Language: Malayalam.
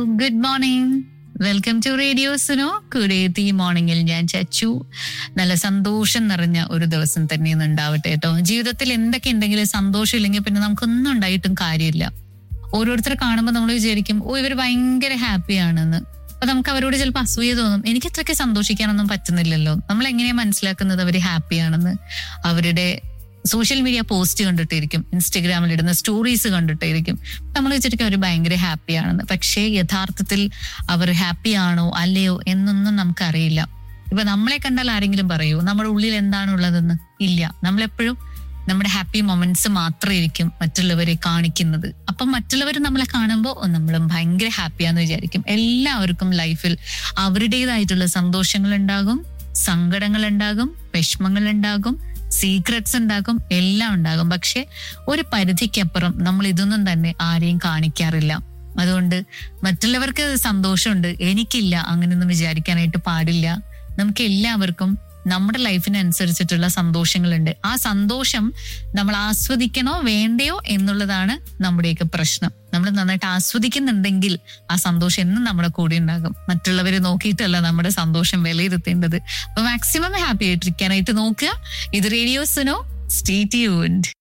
good morning welcome to radio Suno കുടേത്തി മോർണിംഗിൽ ഞാൻ ചച്ചു നല്ല സന്തോഷം നിറഞ്ഞ ഒരു ദിവസം തന്നെ ഇന്ന് ഉണ്ടാവട്ടെ കേട്ടോ ജീവിതത്തിൽ എന്തൊക്കെ ഉണ്ടെങ്കിലും സന്തോഷം ഇല്ലെങ്കിൽ പിന്നെ നമുക്കൊന്നും ഉണ്ടായിട്ടും കാര്യമില്ല ഓരോരുത്തരെ കാണുമ്പോൾ നമ്മൾ വിചാരിക്കും ഓ ഇവർ ഭയങ്കര ഹാപ്പിയാണെന്ന് അപ്പൊ നമുക്ക് അവരോട് ചിലപ്പോൾ അസൂയ തോന്നും എനിക്ക് അത്രയ്ക്ക് സന്തോഷിക്കാനൊന്നും പറ്റുന്നില്ലല്ലോ നമ്മൾ എങ്ങനെയാ മനസ്സിലാക്കുന്നത് അവർ ഹാപ്പിയാണെന്ന് അവരുടെ സോഷ്യൽ മീഡിയ പോസ്റ്റ് കണ്ടിട്ടായിരിക്കും ഇൻസ്റ്റഗ്രാമിൽ ഇടുന്ന സ്റ്റോറീസ് കണ്ടിട്ടായിരിക്കും നമ്മൾ വിചാരിക്കും അവർ ഭയങ്കര ഹാപ്പിയാണെന്ന് പക്ഷേ യഥാർത്ഥത്തിൽ അവർ ഹാപ്പി ആണോ അല്ലയോ എന്നൊന്നും നമുക്കറിയില്ല ഇപ്പൊ നമ്മളെ കണ്ടാൽ ആരെങ്കിലും പറയൂ നമ്മുടെ ഉള്ളിൽ എന്താണുള്ളതെന്ന് ഇല്ല നമ്മളെപ്പോഴും നമ്മുടെ ഹാപ്പി മൊമെന്റ്സ് മാത്രമായിരിക്കും മറ്റുള്ളവരെ കാണിക്കുന്നത് അപ്പം മറ്റുള്ളവർ നമ്മളെ കാണുമ്പോൾ നമ്മളും ഭയങ്കര ഹാപ്പിയാന്ന് വിചാരിക്കും എല്ലാവർക്കും ലൈഫിൽ അവരുടേതായിട്ടുള്ള സന്തോഷങ്ങൾ ഉണ്ടാകും സങ്കടങ്ങൾ ഉണ്ടാകും വിഷമങ്ങൾ ഉണ്ടാകും സീക്രട്സ് ഉണ്ടാകും എല്ലാം ഉണ്ടാകും പക്ഷെ ഒരു പരിധിക്കപ്പുറം നമ്മൾ ഇതൊന്നും തന്നെ ആരെയും കാണിക്കാറില്ല അതുകൊണ്ട് മറ്റുള്ളവർക്ക് സന്തോഷമുണ്ട് എനിക്കില്ല അങ്ങനെയൊന്നും വിചാരിക്കാനായിട്ട് പാടില്ല നമുക്ക് എല്ലാവർക്കും നമ്മുടെ ലൈഫിനനുസരിച്ചിട്ടുള്ള സന്തോഷങ്ങളുണ്ട് ആ സന്തോഷം നമ്മൾ ആസ്വദിക്കണോ വേണ്ടയോ എന്നുള്ളതാണ് നമ്മുടെയൊക്കെ പ്രശ്നം നമ്മൾ നന്നായിട്ട് ആസ്വദിക്കുന്നുണ്ടെങ്കിൽ ആ സന്തോഷം എന്നും നമ്മുടെ കൂടെ ഉണ്ടാകും മറ്റുള്ളവരെ നോക്കിയിട്ടല്ല നമ്മുടെ സന്തോഷം വിലയിരുത്തേണ്ടത് അപ്പൊ മാക്സിമം ഹാപ്പി ആയിട്ടിരിക്കാനായിട്ട് നോക്കുക ഇത് റേഡിയോസിനോ സ്റ്റേ ട്യൂൺഡ്